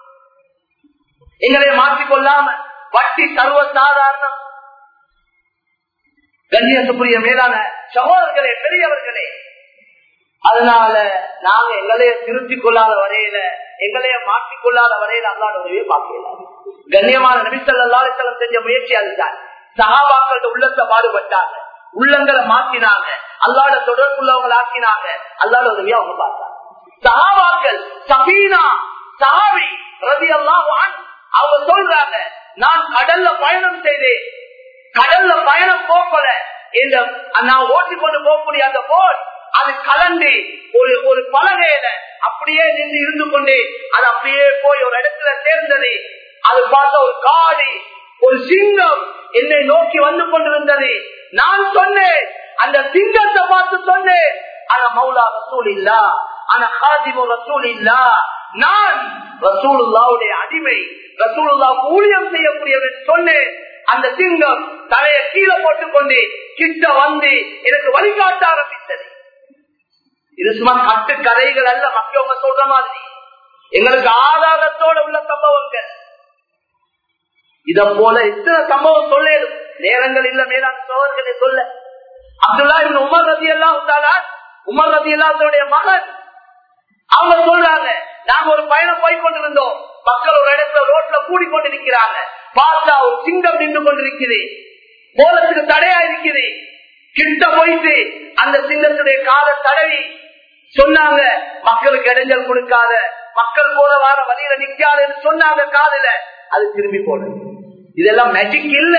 எங்களை மாற்றிக்கொள்ளாம வட்டி சர்வ சாதாரணம் கண்ணியத்துக்குரிய மேலான சகோதரர்களே பெரியவர்களே அதனால நாங்க எங்களைய திருத்திக் கொள்ளாத வரையில எங்களைய மாற்றிக்கொள்ளாத வரையில அல்லாட உதவியை பார்க்கலாம் கண்ணியமான நபிசல்லாசலம் செஞ்ச முயற்சி அதுதான் சகாபாக்கள் உள்ளத்தை பாடுபட்டாங்க உள்ளங்களை மாற்றினாங்க அல்லாட தொடர்புள்ளவங்களை ஆக்கினாங்க அல்லாட உதவியா அவங்க பார்த்தாங்க சகாபாக்கள் சபீனா சஹாபி ரவி அல்லாஹ் அவங்க சொல்றாங்க நான் கடல்ல பயணம் செய்தேன் கடல்ல பயணம் போகல இந்த நான் ஓட்டிக்கொண்டு போகக்கூடிய அந்த போட் அது கலந்து ஒரு ஒரு பலகையில அப்படியே நின்று இருந்து கொண்டே அது அப்படியே போய் ஒரு இடத்துல சேர்ந்தது அது பார்த்த ஒரு காடு ஒரு சிங்கம் என்னை நோக்கி வந்து கொண்டிருந்தது நான் சொன்னேன் அந்த சிங்கத்தை பார்த்து சொன்னேன் ஆனா மௌலா ரசூல் இல்லா ஆனா ஹாதிமு ரசூல் இல்லா நான் ரசூலுல்லாவுடைய அடிமை ரசூலுல்லாவுக்கு ஊழியம் செய்யக்கூடியவன் சொன்னேன் அந்த சிங்கம் தலையை கீழே போட்டுக்கொண்டு கிட்ட வந்து எனக்கு வழிகாட்ட ஆரம்பித்தது இது சும்மா கட்டு கதைகள் அல்ல மக்கள் சொல்ற மாதிரி எங்களுக்கு ஆதாரத்தோட உள்ள சம்பவங்கள் இத போல எத்தனை சம்பவம் சொல்லும் நேரங்கள் இல்ல மேலாண் சோழர்களை சொல்ல அப்துல்லா இவன் உமர் ரதி எல்லாம் உண்டாளா உமர் ரதி எல்லாத்தோடைய மகன் அவங்க சொல்றாங்க நாங்க ஒரு பயணம் போய் கொண்டிருந்தோம் மக்கள் ஒரு இடத்துல ரோட்ல கூடி கொண்டிருக்கிறாங்க பார்த்தா ஒரு சிங்கம் நின்று கொண்டிருக்குது போலத்துக்கு தடையா இருக்குது கிட்ட போயிட்டு அந்த சிங்கத்துடைய கால தடவி சொன்னாங்க மக்களுக்கு இடைஞ்சல் கொடுக்காத மக்கள் போல வார வழியில நிக்காதுன்னு சொன்னாங்க காதல அது திரும்பி போனது இதெல்லாம் மேஜிக் இல்ல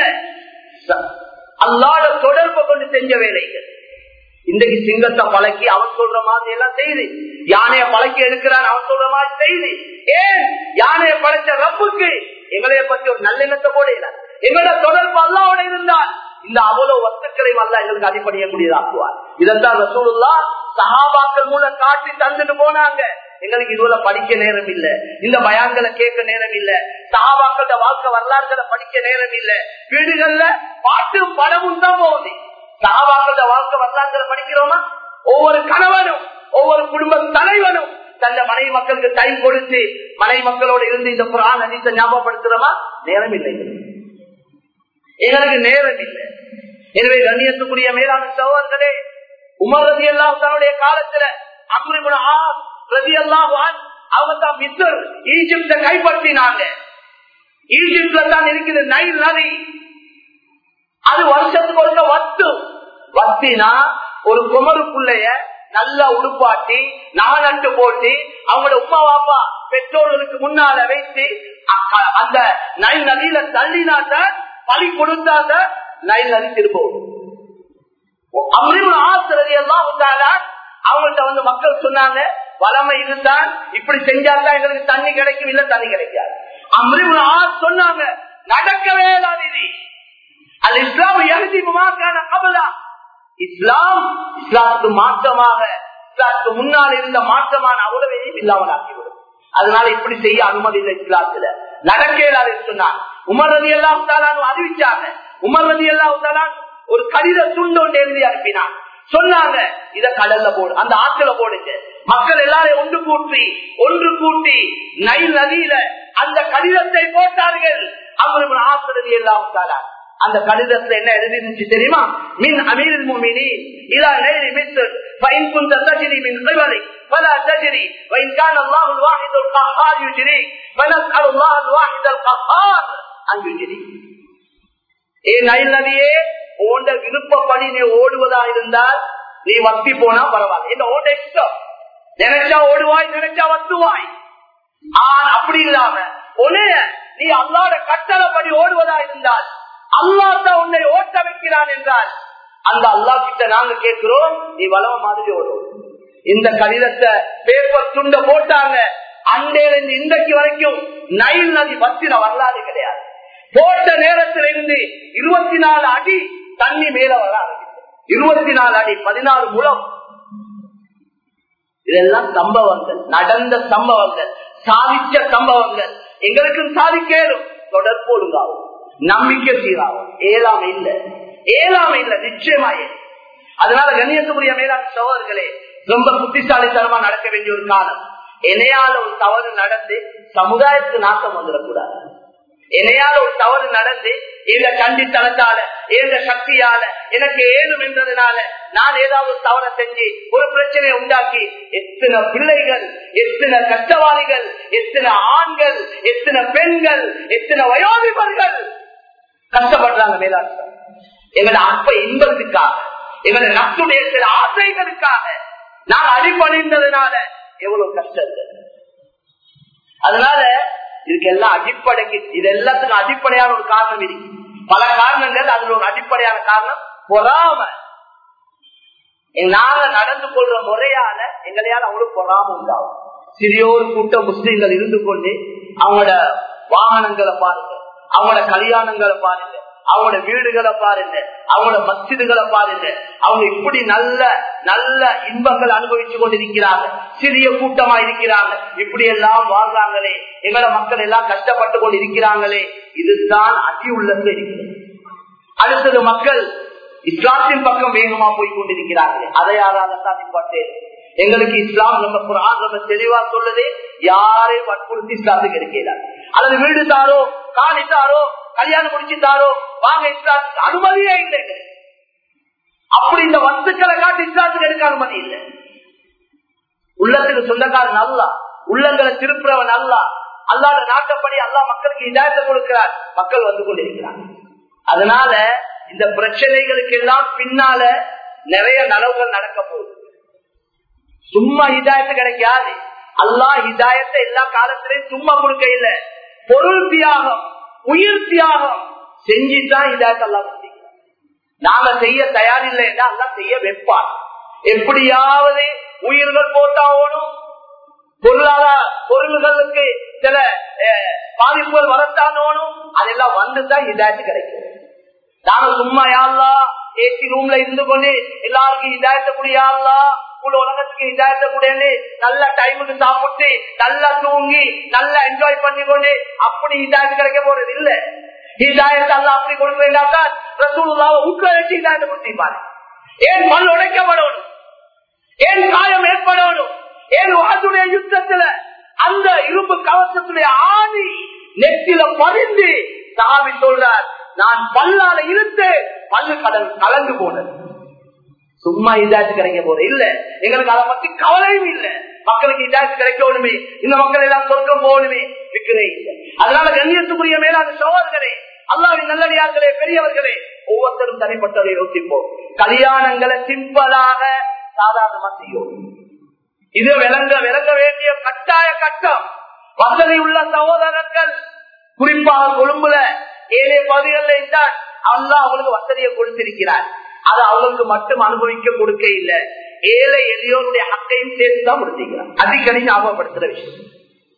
அல்லாட தொடர்பு கொண்டு செஞ்ச வேலைகள் இன்றைக்கு சிங்கத்தை பழக்கி அவன் சொல்ற மாதிரி எல்லாம் செய்து யானைய பழக்கி எடுக்கிறான் அவன் சொல்ற மாதிரி செய்து ஏன் யானைய படைச்ச ரப்புக்கு எங்களைய பத்தி ஒரு நல்லெண்ணத்தை போட எங்களோட தொடர்பு அல்லாவோட இருந்தால் இந்த அவ்வளவு வஸ்துக்களையும் அல்ல எங்களுக்கு அடிப்படையக்கூடியதாக்குவார் இதைத்தான் ரசூலுல்லா சஹாபாக்கள் மூலம் காட்டி தந்துட்டு போனாங்க எங்களுக்கு இதுல படிக்க நேரம் இல்ல இந்த பயான்களை கேட்க நேரம் இல்ல சஹாபாக்கள வாழ்க்கை வரலாறுகளை படிக்க நேரம் இல்ல வீடுகள்ல பாட்டு படமும் தான் போகுது சஹாபாக்கள வாழ்க்கை வரலாறுகளை படிக்கிறோமா ஒவ்வொரு கணவனும் ஒவ்வொரு குடும்ப தலைவனும் தந்த மனைவி மக்களுக்கு டைம் கொடுத்து மனைவி மக்களோட இருந்து இந்த புறான் அடித்த ஞாபகப்படுத்துறோமா நேரம் இல்லை எங்களுக்கு நேரம் இல்லை எனவே கண்ணியத்துக்குரிய மேலான சகோதரர்களே உமர் ரதி எல்லாம் தன்னுடைய காலத்துல அம்ரிபுன ரதி எல்லாம் அவங்க தான் மிஸ்டர் ஈஜிப்ட கைப்பற்றினாங்க ஈஜிப்ட்ல தான் இருக்குது நைல் நதி அது வருஷத்துக்கு ஒருக்க வத்து வத்தினா ஒரு குமருக்குள்ளைய நல்லா உடுப்பாட்டி நகநட்டு போட்டு அவங்களோட உமா வாப்பா பெற்றோர்களுக்கு முன்னால வைத்து அந்த நைல் நதியில தள்ளினாட்ட பழி கொடுத்தாங்க நைல் நதி திரும்பவும் அம்ரிபுல் ஆசிரதி எல்லாம் அவங்கள்ட்ட வந்து மக்கள் சொன்னாங்க வளமை இருந்தால் இப்படி செஞ்சாதான் எங்களுக்கு தண்ணி கிடைக்கும் இல்ல தண்ணி கிடைக்காது அம்ரிபுல் ஆஸ் சொன்னாங்க நடக்கவே தான் இது அது இஸ்லாம் எழுதிமாக்கான கபலா இஸ்லாம் இஸ்லாத்துக்கு மாற்றமாக இஸ்லாத்துக்கு முன்னால் இருந்த மாற்றமான அவ்வளவையும் இல்லாமல் ஆக்கிவிடும் அதனால இப்படி செய்ய அனுமதி இல்லை இஸ்லாத்துல நடக்கலாது சொன்னாங்க உமர் ரதி எல்லாம் அறிவிச்சாங்க உமர் ரதி எல்லாம் ஒரு கடித துண்டு ஒன்று எழுதி அனுப்பினான் சொன்னாங்க இத கடல்ல போடு அந்த ஆற்றுல போடுங்க மக்கள் எல்லாரையும் ஒன்று கூட்டி ஒன்று கூட்டி நைல் நதியில அந்த கடிதத்தை போட்டார்கள் அவங்களுக்கு ஆசிரதி எல்லாம் தாரார் அந்த கடிதத்துல என்ன எழுதிருந்துச்சு தெரியுமா மின் அமீரில் முமினி இதா நெய்ரி மிஸ்ர் فإن كنت تجري من قبلك فلا تجري وإن كان الله الواحد القهار يجري فنسأل الله الواحد القهار أن يجري ஏ நைல் நதியே ஓண்ட விருப்பப்படி நீ ஓடுவதா இருந்தால் நீ வத்தி போனா பரவாயில்ல இந்த ஓட இஷ்டம் நினைச்சா ஓடுவாய் நினைச்சா வத்துவாய் ஆனா அப்படி இல்லாம உன்னைய நீ அல்லாட கட்டளைப்படி ஓடுவதா இருந்தால் அல்லாத உன்னை ஓட்ட வைக்கிறான் என்றால் அந்த அல்லா கிட்ட நாங்க கேட்கிறோம் நீ வளவ மாதிரி ஓடும் இந்த கடிதத்தை பேப்பர் துண்ட போட்டாங்க அண்டையில இருந்து இன்றைக்கு வரைக்கும் நைல் நதி பத்தின வரலாறு கிடையாது போட்ட நேரத்தில் இருந்து இருபத்தி நாலு அடி தண்ணி மேல வர இருபத்தி நாலு அடி பதினாறு முழம் இதெல்லாம் சம்பவங்கள் நடந்த சம்பவங்கள் சாதிச்ச சம்பவங்கள் எங்களுக்கும் சாதிக்கலும் தொடர்பு ஒழுங்காகும் நம்பிக்கை சீராகும் ஏழாமை இல்ல ஏழாமை இல்ல நிச்சயமாயே அதனால கண்ணியத்துக்குரிய மேலாண் சோழர்களே ரொம்ப புத்திசாலித்தனமா நடக்க வேண்டிய ஒரு காலம் என்னையால ஒரு தவறு நடந்து சமுதாயத்துக்கு நாசம் வந்துடக்கூடாது என்னையால ஒரு தவறு நடந்து இந்த கண்டித்தனத்தால இந்த சக்தியால எனக்கு ஏதும் என்றதுனால நான் ஏதாவது தவறை செஞ்சு ஒரு பிரச்சனையை உண்டாக்கி எத்தனை பிள்ளைகள் எத்தனை கஷ்டவாளிகள் எத்தனை ஆண்கள் எத்தனை பெண்கள் எத்தனை வயோதிபர்கள் கஷ்டப்படுறாங்க மேலாட்டம் எங்களை அப்ப இன்பத்துக்காக எங்களை நத்துடைய சில ஆசைகளுக்காக நான் அடிப்படைந்ததுனால எவ்வளவு கஷ்டங்கள் அதனால இதுக்கு எல்லாம் அடிப்படைக்கு இது எல்லாத்துக்கும் அடிப்படையான ஒரு காரணம் இருக்கு பல காரணங்கள் அதுல ஒரு அடிப்படையான காரணம் பொறாம நாங்க நடந்து கொள்ற முறையால எங்களையால அவங்களுக்கு பொறாம உண்டாகும் சிறியோர் கூட்டம் முஸ்லீம்கள் இருந்து கொண்டு அவங்களோட வாகனங்களை பாருங்க அவங்களோட கல்யாணங்களை பாருங்க அவங்களோட வீடுகளை பாருங்க அவங்களோட மசிதுகளை பாருங்க அவங்க இப்படி நல்ல நல்ல இன்பங்கள் அனுபவிச்சு கொண்டிருக்கிறாங்க சிறிய கூட்டமா இருக்கிறாங்க இப்படி எல்லாம் வாழ்றாங்களே எங்களோட மக்கள் எல்லாம் கஷ்டப்பட்டு கொண்டு இருக்கிறாங்களே இதுதான் அதி உள்ளத்துல இருக்கிறது அடுத்தது மக்கள் இஸ்லாத்தின் பக்கம் வேகமா போய் கொண்டிருக்கிறார்களே அதை யாரால சாதிப்பாட்டேன் எங்களுக்கு இஸ்லாம் நம்ம குரான் ரொம்ப தெளிவா சொல்லுது யாரையும் வற்புறுத்தி இஸ்லாத்துக்கு இருக்கிறார் அல்லது வீடு தாரோ காணி தாரோ கல்யாணம் முடிச்சு தாரோ வாங்க இஸ்லாத்துக்கு அனுமதியே இல்லை அப்படி இந்த வஸ்துக்களை காட்டி இஸ்லாத்துக்கு எடுக்க அனுமதி இல்லை உள்ளத்துக்கு சொந்தக்காரன் அல்லா உள்ளங்களை திருப்புறவன் அல்லா அல்லாத நாட்டப்படி அல்லா மக்களுக்கு இதாயத்தை கொடுக்கிறார் மக்கள் வந்து கொண்டிருக்கிறார் அதனால இந்த பிரச்சனைகளுக்கு எல்லாம் பின்னால நிறைய நலவுகள் நடக்க போகுது சும்மா ஹிதாயத்து கிடைக்காது அல்லா ஹிதாயத்தை எல்லா காலத்திலையும் சும்மா கொடுக்க இல்ல பொருள் தியாகம் உயிர் தியாகம் செஞ்சுதான் ஹிதாயத்தை அல்லா நாங்க செய்ய தயாரில்லை என்றா அல்லா செய்ய வைப்பார் எப்படியாவது உயிர்கள் போட்டா ஓடும் பொருளாதார பொருள்களுக்கு சில பாதிப்புகள் வரத்தான் ஓடும் அதெல்லாம் வந்துதான் இதாச்சு கிடைக்கும் நாங்க சும்மா யாழ்லா ஏசி ரூம்ல இருந்து கொண்டு எல்லாருக்கும் இதாயத்த முடியாதா முழு உலகத்துக்கு இதாயத்த முடியாது நல்ல டைமுக்கு சாப்பிட்டு நல்லா தூங்கி நல்லா என்ஜாய் பண்ணி கொண்டு அப்படி இதாயத்து கிடைக்க போறது இல்ல இதாயத்தை அல்ல அப்படி கொடுக்கிறீங்கன்னாக்கா ரசூலுல்லாவை உட்ல வச்சு இதாயத்தை கொடுத்திருப்பாரு ஏன் மண் உடைக்கப்படணும் ஏன் காயம் ஏற்படணும் ஏன் உலகத்துடைய யுத்தத்துல அந்த இரும்பு கவசத்துடைய ஆணி நெத்தில பதிந்து சாமி சொல்றார் நான் பல்லால இருந்து பல்லு கடல் கலந்து போனது சும்மா இதாச்சு கிடைக்க போற இல்ல எங்களுக்கு அதை பத்தி கவலையும் இல்ல மக்களுக்கு இதாச்சு கிடைக்கணுமே இந்த மக்கள் எல்லாம் சொர்க்கம் போகணுமே இருக்கிறே இல்லை அதனால கண்ணியத்துக்குரிய மேலான சோழர்களே அல்லாவின் நல்லடியார்களே பெரியவர்களே ஒவ்வொருத்தரும் தனிப்பட்டதை யோசிப்போம் கல்யாணங்களை சிம்பிளாக சாதாரணமா செய்யும் இது விளங்க விளங்க வேண்டிய கட்டாய கட்டம் வசதி உள்ள சகோதரர்கள் குறிப்பாக கொழும்புல ஏழை பகுதிகளில் இருந்தால் அல்லா அவங்களுக்கு வசதியை கொடுத்திருக்கிறார் அது அவங்களுக்கு மட்டும் அனுபவிக்க கொடுக்க இல்லை ஏழை எளியோருடைய ஹக்கையும் சேர்த்து தான் கொடுத்திருக்கிறார் அடிக்கடி ஞாபகப்படுத்துற விஷயம்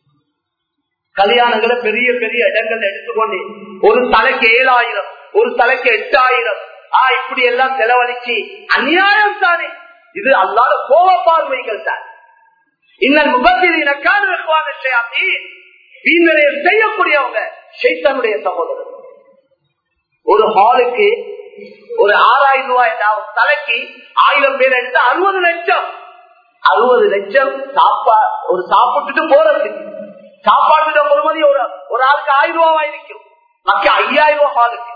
கல்யாணங்களை பெரிய பெரிய இடங்கள் எடுத்துக்கொண்டு ஒரு தலைக்கு ஏழாயிரம் ஒரு தலைக்கு எட்டாயிரம் ஆஹ் இப்படி எல்லாம் செலவழிச்சு அநியாயம் தானே இது அல்லாத கோவ பார்வைகள் தான் இன்னும் முகத்தில் இனக்கான வீண்நிலையம் செய்யக்கூடியவங்க சைத்தனுடைய சகோதரர் ஒரு ஹாலுக்கு ஒரு ஆறாயிரம் ரூபாய் தலைக்கு ஆயிரம் பேர் எடுத்து அறுபது லட்சம் அறுபது லட்சம் சாப்பா ஒரு சாப்பிட்டுட்டு போறது சாப்பாட்டு பொறுமதி ஒரு ஒரு ஆளுக்கு ஆயிரம் ரூபாய் இருக்கும் மக்க ஐயாயிரம் ரூபாய் ஹாலுக்கு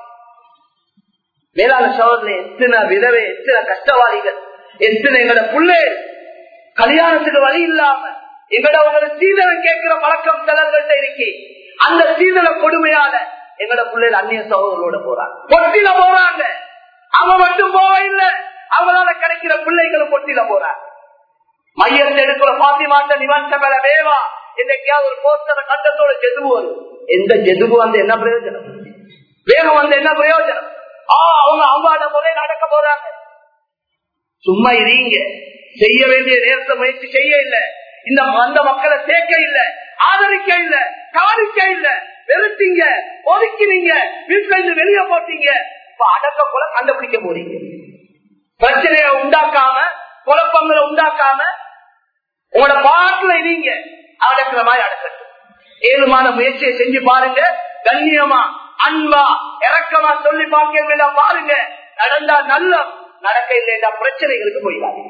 மேலான சோதனை எத்தனை விதவை எத்தனை கஷ்டவாளிகள் எத்தனை எங்களோட புள்ளே கல்யாணத்துக்கு வழி இல்லாம எங்கட உங்களை சீதனம் கேட்கிற பழக்கம் சிலர்கள்ட்ட இருக்கே அந்த சீதன கொடுமையால எங்கட பிள்ளைகள் அந்நிய சகோதரர்களோட போறாங்க பொட்டில போறாங்க அவங்க மட்டும் போக இல்லை அவங்களால கிடைக்கிற பிள்ளைகளும் பொட்டில போறாங்க மையத்தை எடுக்கிற பாத்திமாட்ட நிவந்த மேல வேவா என்னைக்காவது ஒரு போஸ்டரை கண்டத்தோட ஜெதுவு வரும் எந்த ஜெதுவு வந்து என்ன பிரயோஜனம் வேகம் வந்து என்ன பிரயோஜனம் ஆஹ் அவங்க அவங்களோட முறை நடக்க போறாங்க சும்மா இருங்க செய்ய வேண்டிய நேரத்தை முயற்சி செய்ய இல்ல இந்த அந்த மக்களை சேர்க்க இல்ல ஆதரிக்க இல்ல காணிக்க இல்ல வெறுத்தீங்க ஒதுக்கினீங்க வீட்டுல இருந்து வெளியே போட்டீங்க இப்ப அடக்க கொலை கண்டுபிடிக்க போறீங்க பிரச்சனையை உண்டாக்காம குழப்பங்களை உண்டாக்காம உங்களோட பாட்டுல இருங்க அடக்கிற மாதிரி அடக்கட்டும் ஏழுமான முயற்சியை செஞ்சு பாருங்க கண்ணியமா அன்பா இறக்கமா சொல்லி பார்க்க பாருங்க நடந்தா நல்ல நடக்க இல்லையா பிரச்சனைகளுக்கு போயிடாது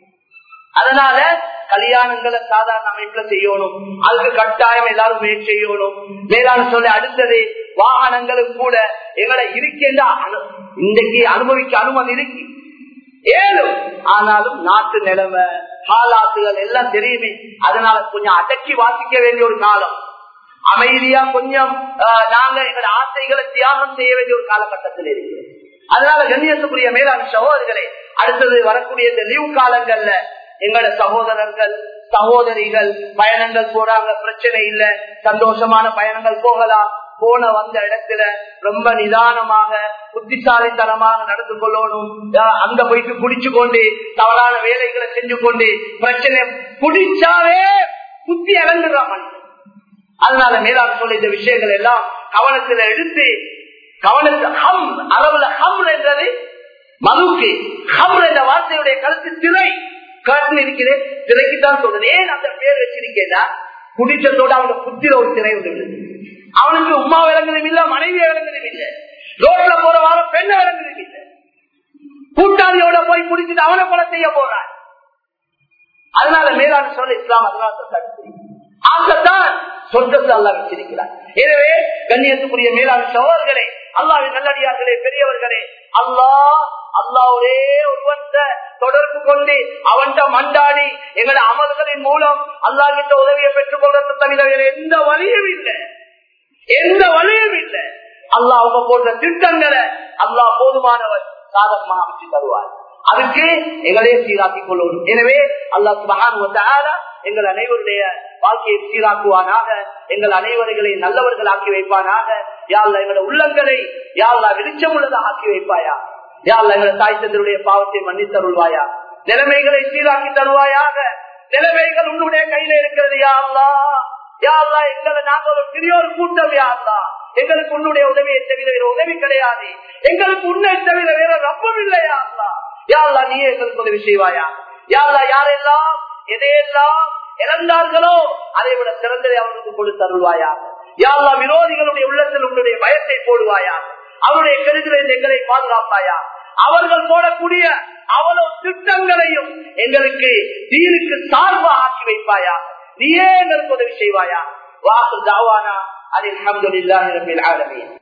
அதனால கல்யாணங்களை சாதாரண அமைப்புல செய்யணும் அதுக்கு கட்டாயம் எல்லாரும் முயற்சி செய்யணும் மேலான சொல்லி அடுத்தது வாகனங்களுக்கு கூட எங்களை இருக்கின்ற இன்றைக்கு அனுபவிக்க அனுமதி இருக்கு ஏழும் ஆனாலும் நாட்டு நிலைமை காலாத்துகள் எல்லாம் தெரியுமே அதனால கொஞ்சம் அடக்கி வாசிக்க வேண்டிய ஒரு காலம் அமைதியா கொஞ்சம் நாங்க எங்களோட ஆசைகளை தியாகம் செய்ய வேண்டிய ஒரு காலகட்டத்தில் இருக்கு அதனால கண்ணியத்துக்குரிய மேலான சகோதரர்களே அடுத்தது வரக்கூடிய இந்த லீவ் காலங்கள்ல எங்களோட சகோதரர்கள் சகோதரிகள் பயணங்கள் போறாங்க பிரச்சனை இல்ல சந்தோஷமான பயணங்கள் போகலாம் போன வந்த இடத்துல ரொம்ப நிதானமாக புத்திசாலித்தனமாக நடந்து கொள்ளணும் அங்க போயிட்டு குடிச்சு கொண்டு தவறான வேலைகளை செஞ்சு கொண்டு பிரச்சனை குடிச்சாவே புத்தி இறந்துடுறான் மனிதன் அதனால மேலாண் சொல்ல இந்த விஷயங்கள் எல்லாம் கவனத்துல எடுத்து கவனத்தில் ஹம் அளவுல ஹம் என்றது மதுக்கு ஹம் என்ற வார்த்தையுடைய கருத்து திரை காட்டு இருக்கிறேன் திரைக்குத்தான் சொல்றேன் ஏன் அந்த பேர் வச்சிருக்கேன்னா குடிச்சத்தோட அவங்க புத்திர ஒரு திரை ஒன்று அவனுக்கு உமா விளங்குதும் இல்ல மனைவி விளங்குதும் இல்ல ரோட்ல போற வாரம் பெண்ண விளங்குதும் இல்ல கூட்டாளியோட போய் குடிச்சிட்டு அவனை கொலை செய்ய போறான் அதனால மேலான சொல்ல இஸ்லாம் அதனால தடுத்து அங்கத்தான் சொர்க்கத்தை அல்லா வச்சிருக்கிறார் எனவே கண்ணியத்துக்குரிய மேலான சோழர்களே அல்லாவின் நல்லடியார்களே பெரியவர்களே அல்லாஹ் அல்லாவுடைய ஒருவந்த தொடர்பு கொண்டு அவன்கிட்ட மண்டாடி எங்களோட அமல்களின் மூலம் அல்லா கிட்ட உதவியை பெற்றுக் கொள்றது தவிர வேற எந்த வழியும் இல்லை எந்த வழியும் இல்லை அல்லாஹ் அவங்க போன்ற திட்டங்களை அல்லாஹ் போதுமானவர் சாதகமாக அமைச்சு தருவார் அதுக்கு எங்களே சீராக்கிக் கொள்ளணும் எனவே அல்லாஹ் சுபகான எங்கள் அனைவருடைய வாழ்க்கையை சீராக்குவானாக எங்கள் அனைவர்களை நல்லவர்கள் ஆக்கி வைப்பானாக யாழ்ல எங்களோட உள்ளங்களை யாழ்லா வெளிச்சம் உள்ளதாக ஆக்கி வைப்பாயா யாழ்ல எங்களை தாய் தந்தருடைய பாவத்தை மன்னித்தருள்வாயா நிலைமைகளை சீராக்கி தருவாயாக நிலைமைகள் உன்னுடைய கையில இருக்கிறது யாழ்லா யாழ்லா எங்களை நாங்கள் ஒரு பெரிய ஒரு கூட்டம் யாழ்லா எங்களுக்கு உன்னுடைய உதவியை தவிர வேற உதவி கிடையாது எங்களுக்கு உன்னை தவிர வேற ரப்பம் இல்லையா யாழ்லா நீ எங்களுக்கு உதவி செய்வாயா யாழ்லா யாரெல்லாம் எதையெல்லாம் இறந்தார்களோ அதை விட சிறந்ததை அவர்களுக்கு கொடுத்து அருள்வாயாக யாழ்லா விரோதிகளுடைய உள்ளத்தில் உன்னுடைய பயத்தை போடுவாயா அவருடைய கருத்தில் எங்களை பாதுகாப்பாயா அவர்கள் போடக்கூடிய அவ்வளவு திட்டங்களையும் எங்களுக்கு தீனுக்கு சார்பாக ஆக்கி வைப்பாயா நீயே எங்களுக்கு உதவி செய்வாயா வாக்கு தாவானா அதில் அஹமதுல்லாஹி ரபில் ஆலமீன்